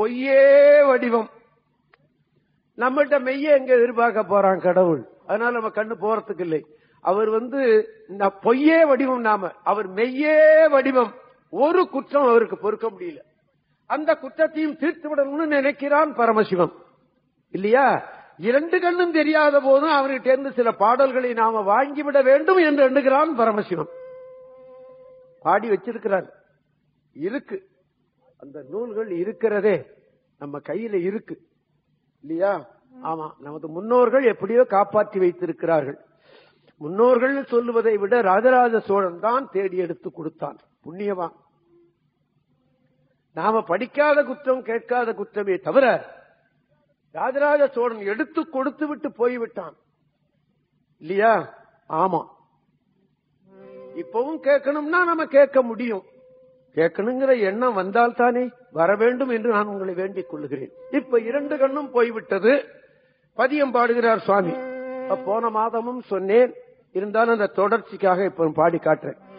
பொய்யே வடிவம் நம்மகிட்ட மெய்ய எங்க எதிர்பார்க்க போறான் கடவுள் அதனால நம்ம கண்ணு போறதுக்கு இல்லை அவர் வந்து ந- பொய்யே வடிவம் நாம அவர் மெய்யே வடிவம் ஒரு குற்றம் அவருக்கு பொறுக்க முடியல அந்த குற்றத்தையும் தீர்த்து விடணும்னு நினைக்கிறான் பரமசிவம் இல்லையா இரண்டு கண்ணும் தெரியாத போதும் அவர்கிட்ட இருந்து சில பாடல்களை நாம வாங்கிவிட வேண்டும் என்று எண்ணுகிறான் பரமசிவம் பாடி வச்சிருக்கிறார் இருக்கு அந்த நூல்கள் இருக்கிறதே நம்ம கையில இருக்கு இல்லையா ஆமா நமது முன்னோர்கள் எப்படியோ காப்பாற்றி வைத்திருக்கிறார்கள் முன்னோர்கள் சொல்லுவதை விட ராஜராஜ சோழன் தான் தேடி எடுத்து கொடுத்தான் புண்ணியவான் நாம படிக்காத குற்றம் கேட்காத குற்றமே தவிர ராஜராஜ சோழன் எடுத்து கொடுத்து விட்டு போய்விட்டான் இல்லையா ஆமா இப்பவும் கேட்கணும்னா நம்ம கேட்க முடியும் கேட்கணுங்கிற எண்ணம் வந்தால் தானே வர வேண்டும் என்று நான் உங்களை வேண்டிக் கொள்கிறேன் இப்ப இரண்டு கண்ணும் போய்விட்டது பதியம் பாடுகிறார் சுவாமி அப்ப போன மாதமும் சொன்னேன் இருந்தாலும் அந்த தொடர்ச்சிக்காக இப்ப பாடி காட்டுறேன்